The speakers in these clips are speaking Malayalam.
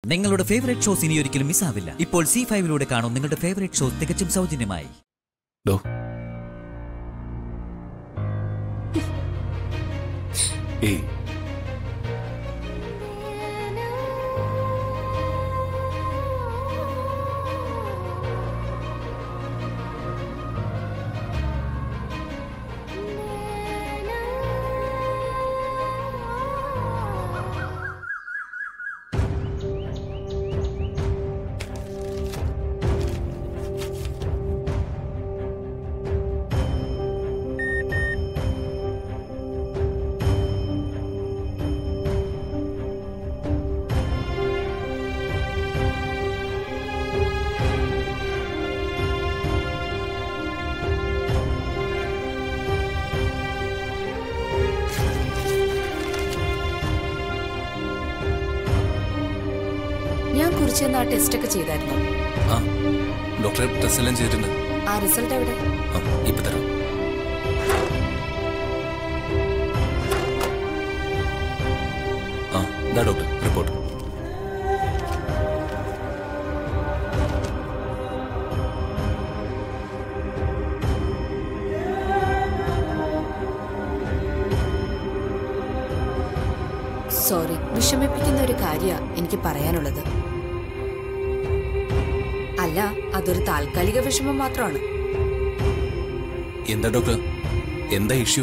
നിങ്ങളുടെ ഫേവറേറ്റ് ഷോസ് ഇനി ഒരിക്കലും മിസ്സാവില്ല ഇപ്പോൾ സി ഫൈവിലൂടെ കാണും നിങ്ങളുടെ ഫേവറേറ്റ് ഷോ തികച്ചും സൗജന്യമായി ഡോ ഏയ് ഞാൻ കുറിച്ച് ആ ടെസ്റ്റ് ഒക്കെ ചെയ്തായിരുന്നു ആ ഡോക്ടറെ ടെസ്റ്റ് എല്ലാം ചെയ്തിട്ടുണ്ട് ആ റിസൾട്ട് എവിടെ ആ ഇപ്പൊ തരാം ആ ഇതാ ഡോക്ടർ റിപ്പോർട്ട് സോറി വിഷമിപ്പിക്കുന്ന ഒരു കാര്യ എനിക്ക് പറയാനുള്ളത് അല്ല അതൊരു താൽക്കാലിക വിഷമം മാത്രമാണ് എന്താ ഡോക്ടർ എന്താ ഇഷ്യൂ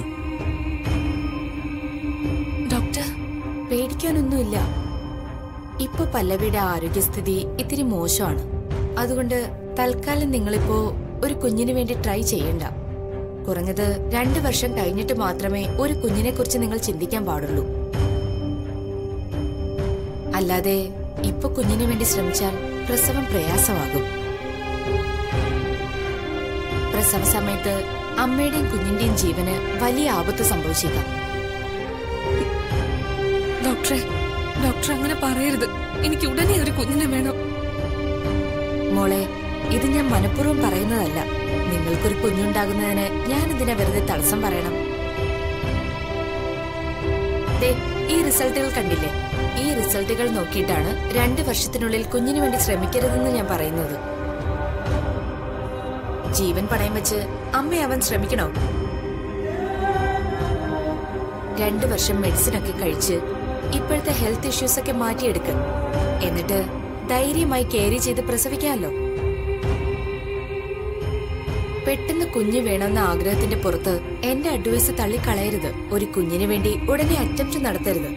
ഡോക്ടർ പേടിക്കാനൊന്നുമില്ല ഇപ്പൊ പല്ലവിയുടെ ആരോഗ്യസ്ഥിതി ഇത്തിരി മോശമാണ് അതുകൊണ്ട് തൽക്കാലം നിങ്ങളിപ്പോ ഒരു കുഞ്ഞിന് വേണ്ടി ട്രൈ ചെയ്യണ്ട കുറഞ്ഞത് രണ്ടു വർഷം കഴിഞ്ഞിട്ട് മാത്രമേ ഒരു കുഞ്ഞിനെ കുറിച്ച് നിങ്ങൾ ചിന്തിക്കാൻ പാടുള്ളൂ അല്ലാതെ ഇപ്പൊ കുഞ്ഞിന് വേണ്ടി ശ്രമിച്ചാൽ പ്രസവം പ്രയാസമാകും പ്രസവ സമയത്ത് അമ്മയുടെയും കുഞ്ഞിന്റെയും ജീവന് വലിയ ആപത്ത് സംഭവിച്ചേക്കാം ഡോക്ടറെ ഡോക്ടർ അങ്ങനെ പറയരുത് എനിക്ക് ഉടനെ ഒരു കുഞ്ഞിനെ വേണം മോളെ ഇത് ഞാൻ മനഃപൂർവ്വം പറയുന്നതല്ല നിങ്ങൾക്കൊരു കുഞ്ഞുണ്ടാകുന്നതിന് ഞാൻ ഇതിനെ വെറുതെ തടസ്സം പറയണം ദേ, ഈ റിസൾട്ടുകൾ കണ്ടില്ലേ ഈ റിസൾട്ടുകൾ നോക്കിയിട്ടാണ് രണ്ട് വർഷത്തിനുള്ളിൽ കുഞ്ഞിനു വേണ്ടി ശ്രമിക്കരുതെന്ന് ഞാൻ പറയുന്നത് ജീവൻ പണയം വെച്ച് അമ്മയാവാൻ ശ്രമിക്കണോ രണ്ടു വർഷം മെഡിസിൻ ഒക്കെ കഴിച്ച് ഇപ്പോഴത്തെ ഹെൽത്ത് ഇഷ്യൂസ് ഒക്കെ മാറ്റിയെടുക്ക് എന്നിട്ട് ധൈര്യമായി കെയറി ചെയ്ത് പ്രസവിക്കാമല്ലോ പെട്ടെന്ന് കുഞ്ഞ് വേണമെന്ന ആഗ്രഹത്തിന്റെ പുറത്ത് എന്റെ അഡ്വൈസ് തള്ളിക്കളയരുത് ഒരു കുഞ്ഞിന് വേണ്ടി ഉടനെ അറ്റംപ്റ്റ് നടത്തരുത്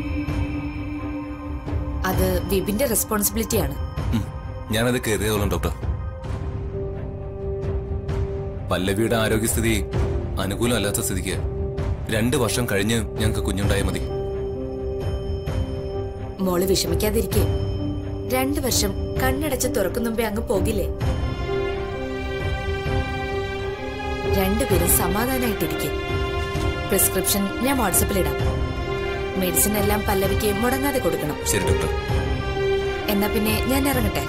അത് വിപിന്റെ റെസ്പോൺസിബിലിറ്റിയാണ് ഉം, ഞാനത് കരുതിയതോളം ഡോക്ടർ പല്ലവിയുടെ ആരോഗ്യസ്ഥിതി അനുകൂലമല്ലാത്ത സ്ഥിതിക്ക് രണ്ട് വർഷം കഴിഞ്ഞ് ഞങ്ങൾക്ക് കുഞ്ഞുണ്ടായാൽ മതി മോള് വിഷമിക്കാതിരിക്കെ രണ്ടു വർഷം കണ്ണടച്ച് തുറക്കും മുമ്പേ അങ്ങ് പോകില്ലേ രണ്ടുപേരും സമാധാനായിട്ടിരിക്കെ പ്രിസ്ക്രിപ്ഷൻ ഞാൻ വാട്സപ്പിലിടാം മെഡിസിൻ എല്ലാം പല്ലവിക്ക് മുടങ്ങാതെ കൊടുക്കണം ശരി ഡോക്ടർ എന്നാ പിന്നെ ഞാൻ ഇറങ്ങട്ടെ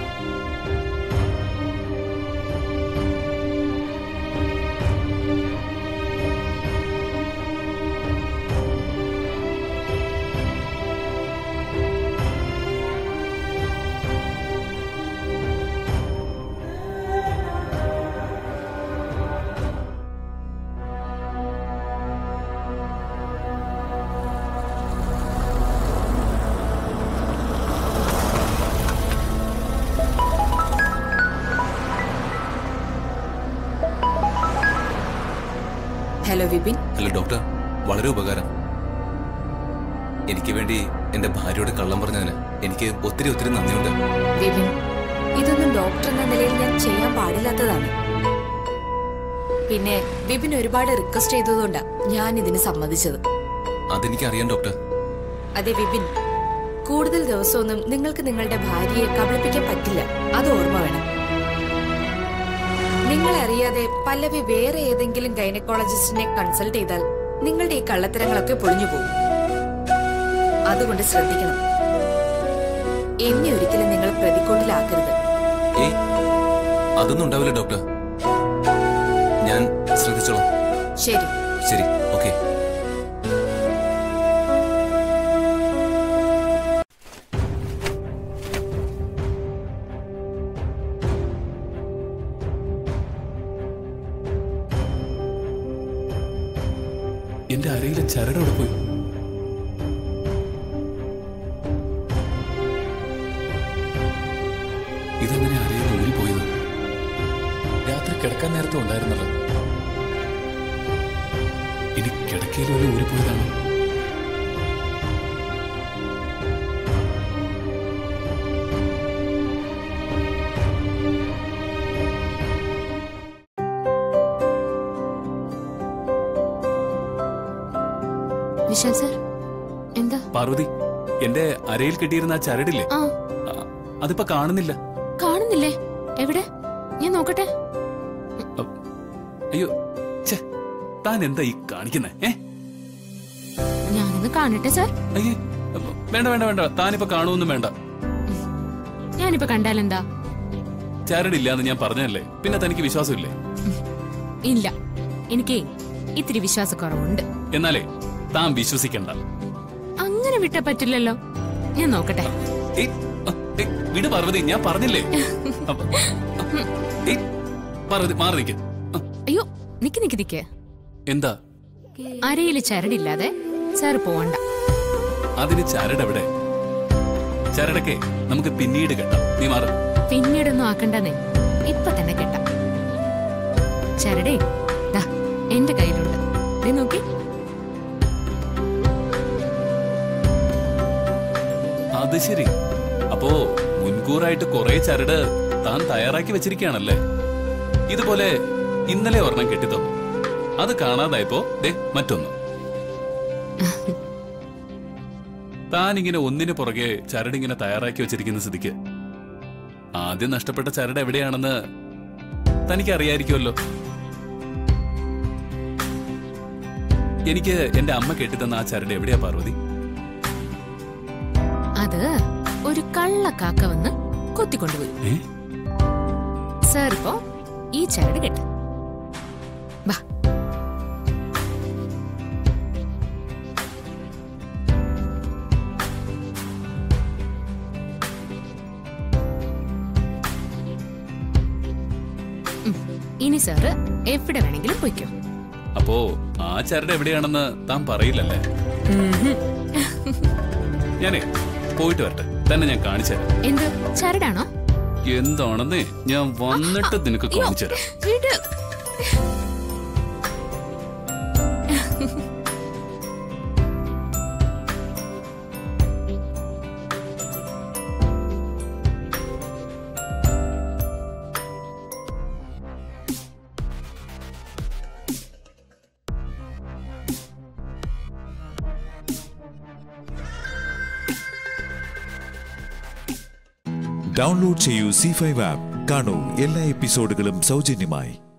ഹലോ വിപിൻ ഹലോ ഡോക്ടർ വളരെ ഉപകാരം എനിക്ക് വേണ്ടി എന്റെ ഭാര്യയോട് കള്ളം പറഞ്ഞതിന് എനിക്ക് ഒത്തിരി ഒത്തിരി നന്ദിയുണ്ട് വിപിൻ ഇതൊന്നും ഡോക്ടർ എന്ന നിലയിൽ ഞാൻ ചെയ്യാൻ പാടില്ലാത്തതാണ് പിന്നെ വിപിൻ ഒരുപാട് റിക്വസ്റ്റ് ചെയ്തതുകൊണ്ടാ ഞാൻ ഇതിന് സമ്മതിച്ചത് അതെനിക്ക് അറിയാം ഡോക്ടർ അതെ വിപിൻ കൂടുതൽ ദിവസമൊന്നും നിങ്ങൾക്ക് നിങ്ങളുടെ ഭാര്യയെ കബളിപ്പിക്കാൻ പറ്റില്ല അത് ഓർമ്മ വേണം നിങ്ങളെ അറിയാതെ പല്ലവി വേറെ ഏതെങ്കിലും ഗൈനക്കോളജിസ്റ്റിനെ കൺസൾട്ട് ചെയ്താൽ നിങ്ങളുടെ ഈ കള്ളത്തരങ്ങളൊക്കെ പൊളിഞ്ഞു പോകും അതുകൊണ്ട് ശ്രദ്ധിക്കണം എന്നെ ഒരിക്കലും നിങ്ങൾ പ്രതിക്കൂട്ടിലാക്കരുത് ഏയ് അതൊന്നും ഉണ്ടാവില്ല ഡോക്ടർ ഞാൻ ശ്രദ്ധിച്ചോളാം ശരി ശരി ഓക്കെ അരയിലെ ചരടോടെ പോയി ഇതെങ്ങനെ അരയിൽ ഊരി പോയത് രാത്രി കിടക്കാൻ നേരത്തെ ഉണ്ടായിരുന്നല്ലോ ഇനി കിടക്കയിൽ വല്ല ഊരിപ്പോയതാണോ വിശാൽ സർ എന്താ പാർവതി എന്റെ അരയിൽ കെട്ടിയിരുന്ന ആ ചരടില്ലേ ആ ആ, അതിപ്പോ കാണുന്നില്ല കാണുന്നില്ലേ എവിടെ ഞാൻ നോക്കട്ടെ അയ്യോ ഛേ താൻ എന്താ ഈ കാണിക്കുന്നേ ഏ ഞാനൊന്ന് കാണട്ടെ സർ അയ്യേ വേണ്ട വേണ്ട വേണ്ട താനിപ്പോ കാണുമൊന്നും വേണ്ട ഞാനിപ്പോ കണ്ടാലെന്താ ചരടില്ലാന്ന് ഞാൻ പറഞ്ഞതല്ലേ പിന്നെ തനിക്ക് വിശ്വാസമില്ലേ ഇല്ല എനിക്ക് ഇത്തിരി വിശ്വാസക്കുറവുണ്ട് എന്നാലേ താൻ വിശ്വസിക്കണ്ട അങ്ങനെ വിട്ടാ പറ്റില്ലല്ലോ ഞാൻ നോക്കട്ടെ ഏയ്, അ, ഏയ്, വിട് പാർവതി ഞാൻ പറഞ്ഞില്ലേ അപ്പ, ഏയ്, പാർവതി മാറി നിൽക്ക് അയ്യോ നിക്ക് നിക്ക് നിക്ക് എന്താ അരയില് ചരടില്ലാതെ സാർ പോവണ്ട അതിന് ചരടെവിടെ ചരടൊക്കെ നമുക്ക് പിന്നീട് കെട്ടാം നീ മാറ പിന്നീടൊന്നും ആക്കണ്ടെന്നേ ഇപ്പൊ തന്നെ കെട്ടാം ചരടേ ദാ എന്റെ കയ്യിലുണ്ട് ദേ നോക്കി അത് ശരി അപ്പോ മുൻകൂറായിട്ട് കുറെ ചരട് താൻ തയ്യാറാക്കി വെച്ചിരിക്കുകയാണല്ലേ ഇതുപോലെ ഇന്നലെ ഒരെണ്ണം കെട്ടിത്തന്നു അത് കാണാതായപ്പോ ദേ മറ്റൊന്ന് താൻ ഇങ്ങനെ ഒന്നിനു പുറകെ ചരട് ഇങ്ങനെ തയ്യാറാക്കി വെച്ചിരിക്കുന്ന സ്ഥിതിക്ക് ആദ്യം നഷ്ടപ്പെട്ട ചരട് എവിടെയാണെന്ന് തനിക്ക് അറിയായിരിക്കുമല്ലോ എനിക്ക് എന്റെ അമ്മ കെട്ടിത്തന്ന ആ ചരട് എവിടെയാ പാർവതി അത് ഒരു കള്ളക്കാക്ക വന്ന് കൊത്തിക്കൊണ്ടുപോയി ഏ സാർ ഇപ്പോ ഈ ചരട് കെട്ട് വാ ഉം, ഇനി സാറ് എവിടെ വേണമെങ്കിലും പൊയ്ക്കോ അപ്പോ ആ ചരട് എവിടെയാണെന്ന് താൻ പറയില്ലല്ലേ ഞാനേ പോയിട്ട് വരട്ടെ തന്നെ ഞാൻ കാണിച്ചു തരാം എന്ത് ചരടാണോ എന്താണെന്നേ ഞാൻ വന്നിട്ട് നിനക്ക് കാണിച്ചു തരാം വിട് ഡൗൺലോഡ് ചെയ്യൂ സി ഫൈവ് ആപ്പ് കാണൂ എല്ലാ എപ്പിസോഡുകളും സൗജന്യമായി